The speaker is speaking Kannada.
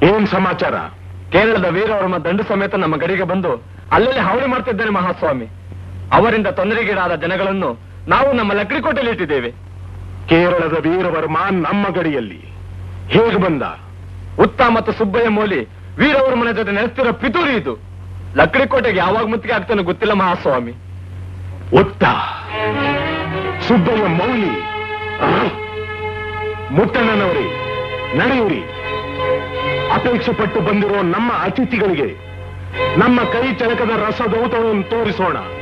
ಏನ್ ಸಮಾಚಾರ ಕೇರಳದ ವೀರವರ್ಮ ದಂಡು ಸಮೇತ ನಮ್ಮ ಗಡಿಗೆ ಬಂದು ಅಲ್ಲಲ್ಲಿ ಹಾವಳಿ ಮಾಡ್ತಿದ್ದಾನೆ ಮಹಾಸ್ವಾಮಿ ಅವರಿಂದ ತೊಂದರೆಗೀಡಾದ ಜನಗಳನ್ನು ನಾವು ನಮ್ಮ ಲಕ್ಡಿಕೋಟೆಯಲ್ಲಿ ಇಟ್ಟಿದ್ದೇವೆ ಕೇರಳದ ವೀರವರ್ಮ ನಮ್ಮ ಗಡಿಯಲ್ಲಿ ಹೇಗೆ ಬಂದ ಉತ್ತ ಮತ್ತು ಸುಬ್ಬಯ್ಯ ಮೋಲಿ ವೀರವರ್ಮನ ಜೊತೆ ನೆಲೆಸ್ತಿರೋ ಪಿತೂರಿ ಇದು ಲಕ್ಡಿಕೋಟೆಗೆ ಯಾವಾಗ ಮುತ್ತಿಗೆ ಆಗ್ತಾನೋ ಗೊತ್ತಿಲ್ಲ ಮಹಾಸ್ವಾಮಿ ಒತ್ತ ಸುಬ್ಬಯ್ಯ ಮೌಲಿ ಆ? ಮುತ್ತಣ್ಣನವರೇ ನಡೆಯುರಿ ಅಪೇಕ್ಷೆ ಪಟ್ಟು ಬಂದಿರೋ ನಮ್ಮ ಅತಿಥಿಗಳಿಗೆ ನಮ್ಮ ಕೈ ಚಳಕದ ರಸದೌತವನ್ನು ತೋರಿಸೋಣ